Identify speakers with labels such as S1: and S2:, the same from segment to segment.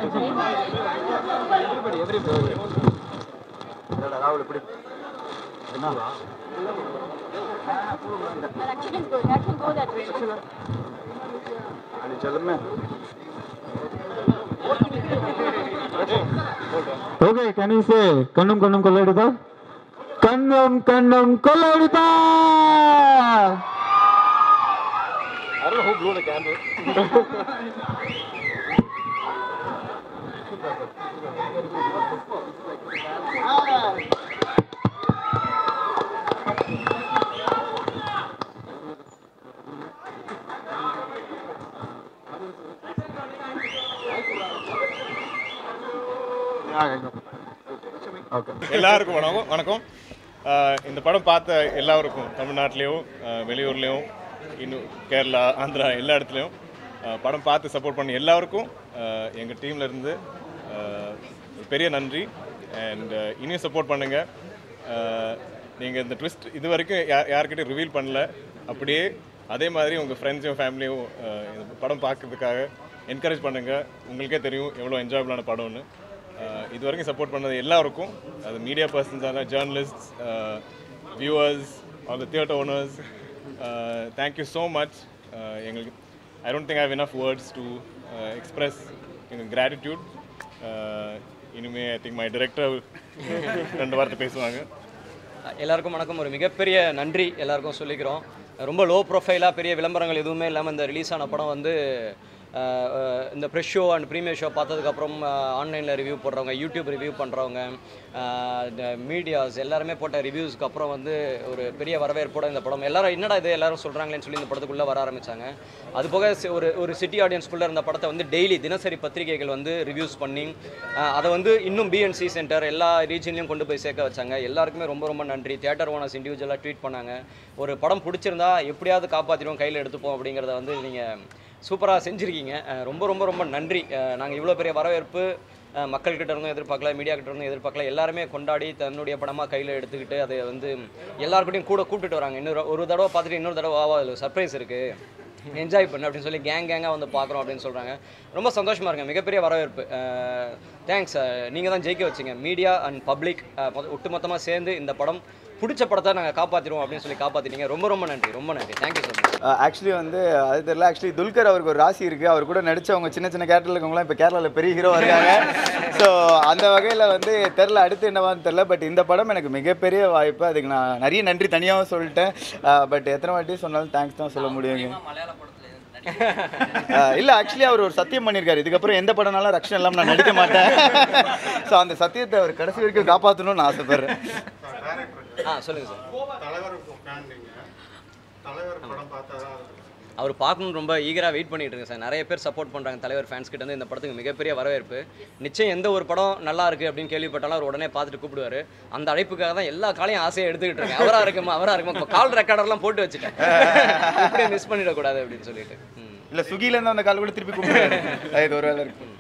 S1: ராகுல் இப்படி என்ன
S2: Actually, it's good. I can go that way.
S1: అని చెల్లమ్మే
S3: ஓகே கேன் யூ சே கண்ணும் கண்ணும் கொள்ளையடித்தா கண்ணும் கண்ணும் கொள்ளையடித்தா
S1: I don't know who blew the candle.
S3: Okay
S4: எல்லாருக்கும் வணக்கம் வணக்கம் ஆஹ் இந்த படம் பார்த்த எல்லாருக்கும் தமிழ்நாட்டிலையும் ஆஹ் வெளியூர்லேயும் இன்னும் கேரளா ஆந்திரா எல்லா இடத்துலையும் ஆஹ் படம் பார்த்து சப்போர்ட் பண்ண எல்லாருக்கும் எங்கள் டீம்ல இருந்து ஆஹ் ஒரு பெரிய நன்றி அண்ட் இனியும் சப்போர்ட் பண்ணுங்கள் நீங்கள் இந்த ட்விஸ்ட் இது வரைக்கும் யா யார்கிட்டையும் ரிவீல் பண்ணல அப்படியே அதே மாதிரி உங்கள் ஃப்ரெண்ட்ஸையும் ஃபேமிலியும் இந்த படம் பார்க்கறதுக்காக என்கரேஜ் பண்ணுங்கள் உங்களுக்கே தெரியும் எவ்வளோ என்ஜாயபிளான படம்னு ஆஹ் இது வரைக்கும் சப்போர்ட் பண்ணது எல்லாருக்கும் அது மீடியா பர்சன்ஸான journalist viewers all the theatre owners thank you so much எங்களுக்கு I don't think have enough words to express எங்கள் கிராட்டிடியூட் இனிமே ஐ திங்க் மை டிரெக்டர் ரெண்டு வார்த்தை பேசுவாங்க
S5: எல்லாருக்கும் வணக்கம் ஒரு மிகப்பெரிய நன்றி எல்லாருக்கும் சொல்லிக்கிறோம் ரொம்ப லோ ப்ரொஃபைலாக பெரிய விளம்பரங்கள் எதுவுமே இல்லாமல் இந்த ரிலீஸ் ஆன படம் வந்து அஹ், அஹ், இந்த press show and premiere show பார்த்ததுக்கப்புறம் ஆன்லைனில் ரிவ்யூ போடுறவங்க யூடியூப் ரிவ்யூ பண்ணுறவங்க இந்த மீடியாஸ் எல்லாருமே போட்ட ரிவ்யூஸ்க்கு அப்புறம் வந்து ஒரு பெரிய வரவேற்போட இந்த படம் எல்லாரும் என்னடா இது எல்லாரும் சொல்கிறாங்களேன்னு சொல்லி இந்த படத்துக்குள்ளே வர ஆரம்பித்தாங்க அது போக சி- ஒரு ஒரு சிட்டி ஆடியன்ஸ்குள்ளே இருந்த படத்தை வந்து டெய்லி தினசரி பத்திரிகைகள் வந்து ரிவ்யூஸ் பண்ணி அஹ், அதை வந்து இன்னும் பிஎன்சி சென்டர் எல்லா ரீஜன்லையும் கொண்டு போய் சேர்க்க வச்சாங்க எல்லாருக்குமே ரொம்ப ரொம்ப நன்றி தியேட்டர் ஓனர்ஸ் இண்டிவிஜுவலாக ட்வீட் பண்ணாங்க ஒரு படம் பிடிச்சிருந்தா எப்படியாவது காப்பாற்றிடுவோம் கையில் எடுத்துப்போம் அப்படிங்கிறத வந்து நீங்கள் சூப்பராக செஞ்சுருக்கீங்க அஹ், ரொம்ப ரொம்ப ரொம்ப நன்றி நாங்கள் இவ்வளோ பெரிய வரவேற்பு அஹ், மக்கள்கிட்ட இருந்தும் எதிர்பார்க்கல மீடியா கிட்ட இருந்தும் எதிர்பார்க்கல எல்லாருமே கொண்டாடி தன்னுடைய படமாக கையில் எடுத்துக்கிட்டு அதை வந்து எல்லாருக்கிட்டையும் கூட கூப்பிட்டுட்டு வராங்க இன்னொரு ஒரு தடவை பார்த்துட்டு இன்னொரு தடவை வா அதில் சர்ப்ரைஸ் இருக்குது என்ஜாய் பண்ணு அப்படின்னு சொல்லி கேங் கேங்காக வந்து பார்க்குறோம் அப்படின்னு சொல்கிறாங்க ரொம்ப சந்தோஷமாக இருக்குங்க மிகப்பெரிய வரவேற்பு தேங்க்ஸ் நீங்கள் தான் ஜெயிக்க வச்சிங்க மீடியா அண்ட் பப்ளிக் ஒட்டுமொத்தமாக சேர்ந்து இந்த படம் பிடிச்ச படத்தை நாங்கள் காப்பாற்றிடுவோம் அப்படின்னு சொல்லி காப்பாற்றிட்டீங்க ரொம்ப ரொம்ப நன்றி ரொம்ப நன்றி தேங்க்யூ ஸோ மச்
S1: ஆக்சுவலி வந்து அது தெரியல ஆக்சுவலி துல்கர் அவருக்கு ஒரு ராசி இருக்குது அவர் கூட நடிச்சவங்க சின்ன சின்ன கேரக்டர் இருக்கவங்களாம் இப்போ கேரளாவில் பெரிய ஹீரோ இருக்காங்க ஸோ அந்த வகையில் வந்து தெரில அடுத்து என்னவான்னு தெரில பட் இந்த படம் எனக்கு மிகப்பெரிய வாய்ப்பு அதுக்கு நான் நிறைய நன்றி தனியாகவும் சொல்லிட்டேன் பட் எத்தனை வாட்டி சொன்னாலும் தேங்க்ஸ் தான் சொல்ல முடியுங்க இல்லை ஆக்சுவலி அவர் ஒரு சத்தியம் பண்ணியிருக்காரு இதுக்கப்புறம் எந்த படம்னாலும் ரக்ஷன் இல்லாமல் நான் நடிக்க மாட்டேன் ஸோ அந்த சத்தியத்தை அவர் கடைசி வரைக்கும் காப்பாற்றணும்னு நான் ஆசைப்படுறேன்
S5: ஆ சொல்லுங்கள் சார்
S6: தலைவர் ஃபேன் நீங்க தலைவர் படம் பார்த்தா
S5: அவர் பார்க்கணும்னு ரொம்ப ஈகராக வெயிட் பண்ணிட்டு இருக்கேன் சார் நிறைய பேர் சப்போர்ட் பண்ணுறாங்க தலைவர் ஃபேன்ஸ் கிட்ட இருந்து இந்த படத்துக்கு மிகப்பெரிய வரவேற்பு நிச்சயம் எந்த ஒரு படம் நல்லா இருக்கு அப்படின்னு கேள்விப்பட்டாலும் அவர் உடனே பார்த்துட்டு கூப்பிடுவாரு அந்த அழைப்புக்காக தான் எல்லா காலையும் ஆசையை எடுத்துக்கிட்டு இருக்கேன் அவரா இருக்குமா அவரா இருக்குமா இப்போ கால் ரெக்கார்டர்லாம் போட்டு வச்சுட்டேன் இப்படியே மிஸ் பண்ணிடக்கூடாது அப்படின்னு சொல்லிட்டு ம்.
S1: இல்லை ஸ்விக்கிலேருந்து அந்த கால் கூட திருப்பி கூப்பிடுறாரு இது ஒரு வேலை இருக்கு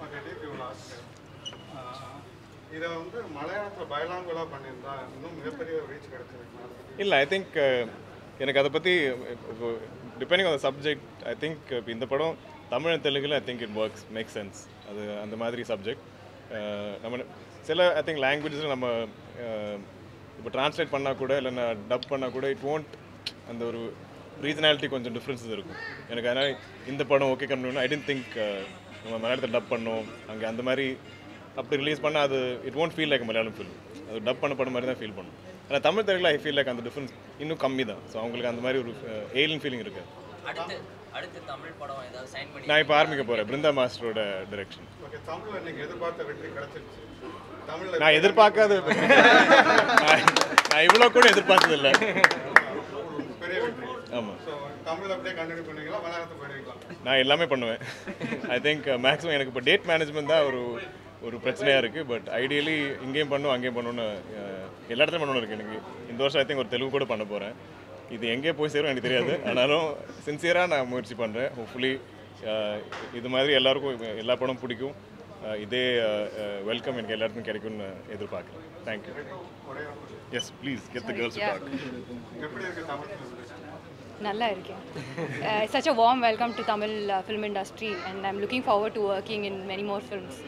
S6: இதை வந்து மலையாளத்துல பயலாங்குலா பண்ணியிருந்தா இன்னும் மிகப்பெரிய ரீச் கிடைச்சிருக்கு
S4: இல்லை ஐ திங்க் எனக்கு அதை பற்றி depending on the subject I think இப்போ இந்த படம் தமிழ் தெலுங்குல I think it works make sense அது அந்த மாதிரி சப்ஜெக்ட் நம்ம சில ஐ திங்க் லாங்குவேஜஸில் நம்ம இப்போ ட்ரான்ஸ்லேட் பண்ணால் கூட இல்லைன்னா டப் பண்ணால் கூட இட் won't அந்த ஒரு ரீஜனாலிட்டி கொஞ்சம் டிஃப்ரென்சஸ் இருக்கும் எனக்கு அதனால் இந்த படம் okay company I tend think நம்ம மலையாளத்தில் டப் பண்ணோம் அங்கே அந்த மாதிரி அப்படி ரிலீஸ் பண்ணால் அது it won't feel like Malayalam film அது டப் பண்ண படம் மாதிரி தான் ஃபீல் பண்ணும் ஆனால் தமிழ் தெலுங்குல ஐ ஃபீல் லைக் அந்த டிஃப்ரென்ஸ் இன்னும் கம்மி தான் ஸோ அவங்களுக்கு அந்த மாதிரி ஒரு ஏலியன் ஃபீலிங் இருக்கு
S7: அடுத்து அடுத்து தமிழ் படம் ஏதாவது சைன் பண்ணி
S4: நான் இப்போ ஆரம்பிக்க போகிறேன் பிருந்தா மாஸ்டரோட டைரக்ஷன்
S6: ஓகே தமிழ்ல நீங்க எதிர்பார்த்த வெற்றி கிடைச்சிருச்சு தமிழ்ல
S4: நான் எதிர்பார்க்காத நான் நான் இவ்வளோ கூட எதிர்பார்த்தது இல்லை
S6: பெரிய வெற்றி
S4: ஆமாம்
S6: ஸோ தமிழ்ல அப்படியே கண்டினியூ பண்ணுவீங்களா மலையாளத்தை போயிடுவீங்களா
S4: நான் எல்லாமே பண்ணுவேன் ஐ திங்க் மேக்ஸிமம் எனக்கு இப்போ டேட் மேனேஜ்மெண்ட் தான் ஒரு ஒரு பிரச்சனையாக இருக்குது பட் ஐடியலி இங்கேயும் பண்ணும் அங்கேயும் பண்ணணும்னு அஹ், எல்லா இடத்துலையும் பண்ணணும் இருக்குது எனக்கு இந்த வருஷம் ஐ திங்க் ஒரு தெலுங்கு கூட பண்ண போகிறேன் இது எங்கே போய் சேரும் எனக்கு தெரியாது ஆனாலும் சின்சியராக நான் முயற்சி பண்ணுறேன் ஹோப்ஃபுல்லி இது மாதிரி எல்லாருக்கும் எல்லா படம் பிடிக்கும் அஹ், இதே வெல்கம் எனக்கு எல்லாருக்கும் கிடைக்கும்னு எதிர்பார்க்குறேன் thank you yes please get the girls talk
S6: எப்படி இருக்கு தமிழ் film industry?
S8: நல்லா இருக்கேன் such a warm welcome to Tamil film industry and I am looking forward to working in many more films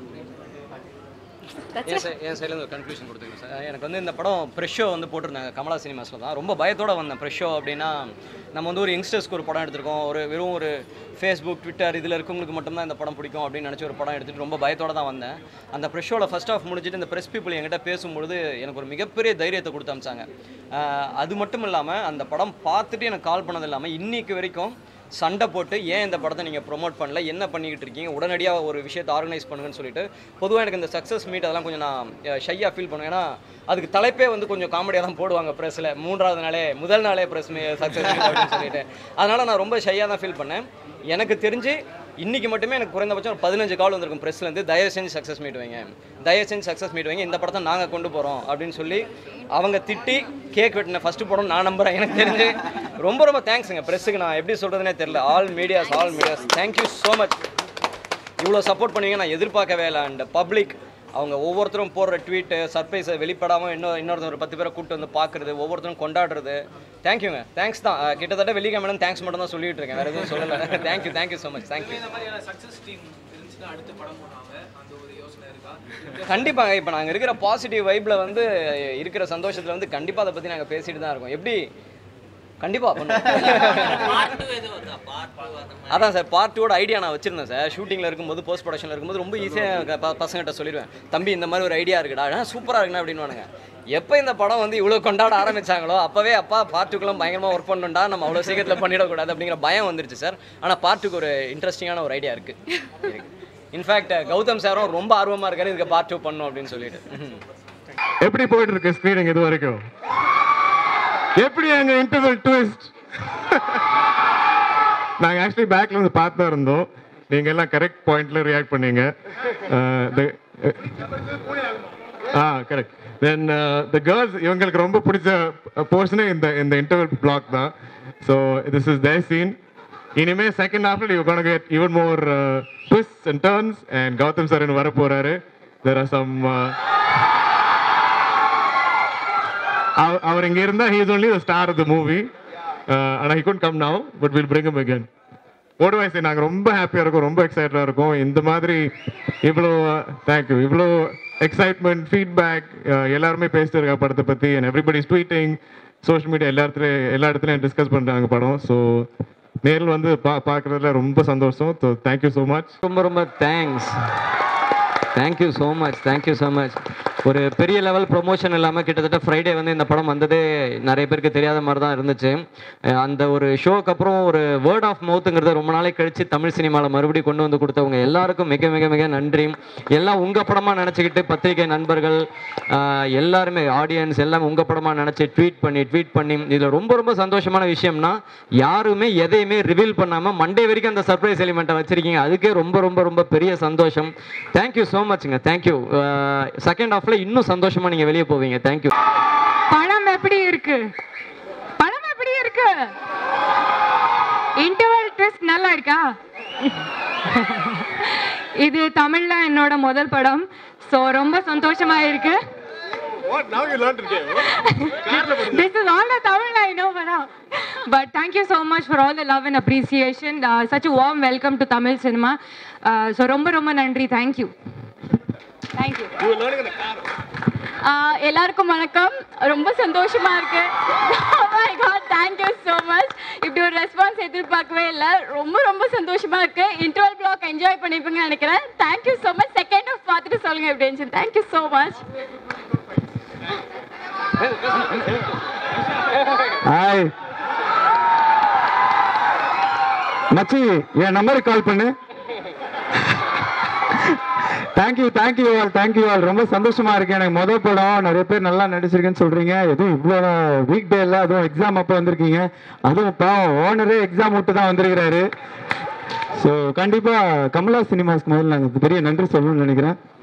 S5: என் சை- என் சைட்லேருந்து ஒரு கன்க்ளூஷன் கொடுத்துருங்க சார் எனக்கு வந்து இந்த படம் ப்ரெஷ் ஷோ வந்து போட்டிருந்தாங்க கமலா சினிமாஸில் தான் ரொம்ப பயத்தோட வந்தேன் ப்ரெஷ் ஷோ அப்படின்னா நம்ம வந்து ஒரு யங்ஸ்டர்ஸ்க்கு ஒரு படம் எடுத்திருக்கோம் ஒரு வெறும் ஒரு ஃபேஸ்புக் ட்விட்டர் இதில் இருக்கவங்களுக்கு மட்டும்தான் இந்த படம் பிடிக்கும் அப்படின்னு நினச்சி ஒரு படம் எடுத்துகிட்டு ரொம்ப பயத்தோட தான் வந்தேன் அந்த ப்ரெஷ் ஷோவில் ஃபஸ்ட் ஆஃப் முடிஞ்சிட்டு இந்த ப்ரெஸ் பீப்புள் என்கிட்ட பேசும்பொழுது எனக்கு ஒரு மிகப்பெரிய தைரியத்தை கொடுத்து அமிச்சாங்க ஆஹ் அது மட்டும் இல்லாமல் அந்த படம் பார்த்துட்டு எனக்கு கால் பண்ணது இல்லாமல் இன்னைக்கு வரைக்கும் சண்டை போட்டு ஏன் இந்த படத்தை நீங்கள் ப்ரொமோட் பண்ணல என்ன பண்ணிக்கிட்டு இருக்கீங்க உடனடியாக ஒரு விஷயத்தை ஆர்கனைஸ் பண்ணுங்கன்னு சொல்லிட்டு பொதுவாக எனக்கு இந்த சக்ஸஸ் மீட் அதெல்லாம் கொஞ்சம் நான் ஷையாக ஃபீல் பண்ணுவேன் ஏன்னா அதுக்கு தலைப்பே வந்து கொஞ்சம் காமெடியாக தான் போடுவாங்க ப்ரெஸ்ஸில் மூன்றாவது நாளே முதல் நாளே ப்ரெஸ் மீ சக்ஸஸ் மீட் அப்படின்னு சொல்லிட்டு அதனால் நான் ரொம்ப ஷையாக தான் ஃபீல் பண்ணேன் எனக்கு தெரிஞ்சு இன்னைக்கு மட்டுமே எனக்கு குறைந்தபட்சம் ஒரு பதினஞ்சு கால் வந்திருக்கும் ப்ரெஸ்லேருந்து தயவு செஞ்சு சக்ஸஸ் மீட் வைங்க தயவு செஞ்சு சக்ஸஸ் மீட் வைங்க இந்த படத்தை நாங்கள் கொண்டு போகிறோம் அப்படின்னு சொல்லி அவங்க திட்டி கேக் வெட்டின ஃபஸ்ட்டு படம் நான் நம்புகிறேன் எனக்கு தெரிஞ்சு ரொம்ப ரொம்ப தேங்க்ஸுங்க ப்ரெஸ்ஸுக்கு நான் எப்படி சொல்கிறதுனே தெரில all medias all medias thank you so much இவ்வளோ சப்போர்ட் பண்ணுவீங்க நான் எதிர்பார்க்கவே இல்லை அண்ட் பப்ளிக் அவங்க ஒவ்வொருத்தரும் போடுற ட்வீட்டு சர்ப்ரைஸை வெளிப்படாமல் இன்னும் இன்னொருத்தர் ஒரு பத்து பேரை கூப்பிட்டு வந்து பார்க்குறது ஒவ்வொருத்தரும் கொண்டாடுறது தேங்க்யூங்க தேங்க்ஸ் தான் அஹ் கிட்டத்தட்ட வெள்ளிக்கிழமை தேங்க்ஸ் மட்டும் தான் சொல்லிட்டு இருக்கேன் வேறு எதுவும் சொல்லலை thank you thank you so much thank you கண்டிப்பாங்க இப்போ நாங்கள் இருக்கிற பாசிட்டிவ் வைப்பில் வந்து இருக்கிற சந்தோஷத்தில் வந்து கண்டிப்பாக அதை பற்றி நாங்கள் பேசிட்டு தான் இருக்கோம் எப்படி கண்டிப்பாக பண்ணுவோம்
S7: பார்ட் டூ எதுவும் வருதா பார்ட் டூ அந்த மாதிரி
S5: அதான் சார் பார்ட் டூட ஐடியா நான் வச்சிருந்தேன் சார் ஷூட்டிங்கில் இருக்கும்போது போஸ்ட் ப்ரொடக்ஷனில் இருக்கும்போது ரொம்ப ஈஸியாக பசங்கள்கிட்ட சொல்லிடுவேன் தம்பி இந்த மாதிரி ஒரு ஐடியா இருக்குடா ஆ சூப்பராக இருக்குண்ணா அப்படின்னு எப்போ இந்த படம் வந்து இவ்வளோ கொண்டாட ஆரம்பிச்சாங்களோ அப்போவே அப்பா பார்ட் டூக்கெல்லாம் பயங்கரமாக ஒர்க் பண்ணணும்டா நம்ம அவ்வளோ சீக்கிரத்தில் பண்ணிடக்கூடாது அப்படிங்கிற பயம் வந்துருச்சு சார் ஆனால் பார்ட் டூக்கு ஒரு இன்ட்ரெஸ்டிங்கான ஒரு ஐடியா இருக்குது இன்ஃபேக்ட் கௌதம் சாரும் ரொம்ப ஆர்வமாக இருக்காரு இதுக்கு பார்ட் டூ பண்ணும் அப்படின்னு சொல்லிட்டு ம்ஹும்.
S9: எப்படி போயிட்டு இருக்கு ஸ்கிரீனிங் இது வரைக்கும் எப்படி அங்க இன்டர்வல் ட்விஸ்ட் நாங்க ஆக்சுவலி பேக்ல இருந்து பார்த்து இருந்தோம் நீங்க எல்லாம் கரெக்ட் பாயிண்ட்ல ரியாக்ட் பண்ணீங்க ah, the- ah correct then the girls இவங்களுக்கு ரொம்ப பிடிச்ச போர்ஷனே இந்த இந்த இன்டர்வல் பிளாக் தான் so this is their scene இனிமே செகண்ட் ஹாஃப்ல you gonna get even more twist and turns and Gautham sir வர போறாரு தெர் ஆர் சம் அவ- அவர் இங்க இருந்தா he is only the star of the movie uh, and he couldn't come now but we'll bring him again what do I say நாங்க ரொம்ப ஹாப்பியா இருக்கோம் ரொம்ப எக்ஸைட்டடா இருக்கோம் இந்த மாதிரி இவ்வளோ தேங்க்யூ இவ்வளோ எக்ஸைட்மெண்ட் ஃபீட்பேக் எல்லாருமே பேசிட்டு இருக்கா படத்தை பத்தி and everybody tweeting social media எல்லா இடத்துலயும் எல்லா இடத்துலயும் டிஸ்கஸ் பண்றாங்க படம் ஸோ நேரில் வந்து பா பார்க்கறதுல ரொம்ப சந்தோஷம் ஸோ தேங்க்யூ ஸோ மச்
S10: ரொம்ப ரொம்ப thanks thank you so much thank you so much ஒரு பெரிய லெவல் ப்ரொமோஷன் இல்லாமல் கிட்டத்தட்ட ஃப்ரைடே வந்து இந்த படம் வந்ததே நிறைய பேருக்கு தெரியாத மாதிரி தான் இருந்துச்சு அஹ் அந்த ஒரு ஷோக்கு அப்புறம் ஒரு வேர்ட் ஆஃப் மவுத்துங்கிறத ரொம்ப நாளைக்கு கழிச்சு தமிழ் சினிமாவில் மறுபடியும் கொண்டு வந்து கொடுத்தவங்க எல்லாருக்கும் மிக மிக மிக நன்றி எல்லாம் உங்கள் படமாக நினச்சிக்கிட்டு பத்திரிகை நண்பர்கள் அஹ் எல்லாருமே ஆடியன்ஸ் எல்லாம் உங்கள் படமாக நினச்சி ட்வீட் பண்ணி ட்வீட் பண்ணி இதில் ரொம்ப ரொம்ப சந்தோஷமான விஷயம்னா யாருமே எதையுமே ரிவீல் பண்ணாமல் மண்டே வரைக்கும் அந்த சர்ப்ரைஸ் எலிமெண்ட்டை வச்சிருக்கீங்க அதுக்கே ரொம்ப ரொம்ப ரொம்ப பெரிய சந்தோஷம் தேங்க்யூ ஸோ மச்ங்க தேங்க்யூ செகண்ட் ஹாஃப்ல இன்னும் சந்தோஷமா நீங்க வெளியே போவீங்க தேங்க்யூ
S11: படம் எப்படி இருக்கு படம் எப்படி இருக்கு இன்டர்வல் ட்விஸ்ட் நல்லா இருக்கா இது தமிழ்ல என்னோட முதல் படம் ஸோ ரொம்ப சந்தோஷமா இருக்கு this is all the Tamil I know, Vara. But thank you so much for all the love and appreciation. Uh, such a warm welcome to Tamil cinema. Uh, so ரொம்ப ரொம்ப நன்றி thank you. Thank you.
S2: ஆஹ் எல்லாருக்கும் வணக்கம் ரொம்ப சந்தோஷமா இருக்கு Oh my God, thank you so much. இப்படி ஒரு ரெஸ்பான்ஸ் எதிர்பார்க்கவே இல்லை ரொம்ப ரொம்ப சந்தோஷமா இருக்கு இன்டர்வல் பிளாக் என்ஜாய் பண்ணிருப்பீங்கன்னு நினைக்கிறேன் thank you so much second half பார்த்துட்டு சொல்லுங்க எப்படி இருந்துச்சு தேங்க்யூ ஸோ மச்
S3: ஹாய் மச்சி என் நம்பருக்கு கால் பண்ணு thank you thank you all thank you all ரொம்ப சந்தோஷமா இருக்கு எனக்கு முதல் படம் நிறைய பேர் நல்லா நடிச்சிருக்கேன்னு சொல்றீங்க எதுவும் இவ்வளோ வீக் டே இல்லை அதுவும் எக்ஸாம் அப்போ வந்திருக்கீங்க அதுவும் பாவம் ஓனரே எக்ஸாம் விட்டு தான் வந்திருக்கிறாரு ஸோ கண்டிப்பா கமலா சினிமாஸ்க்கு முதல்ல நாங்கள் பெரிய நன்றி சொல்லணும்னு நினைக்கிறேன்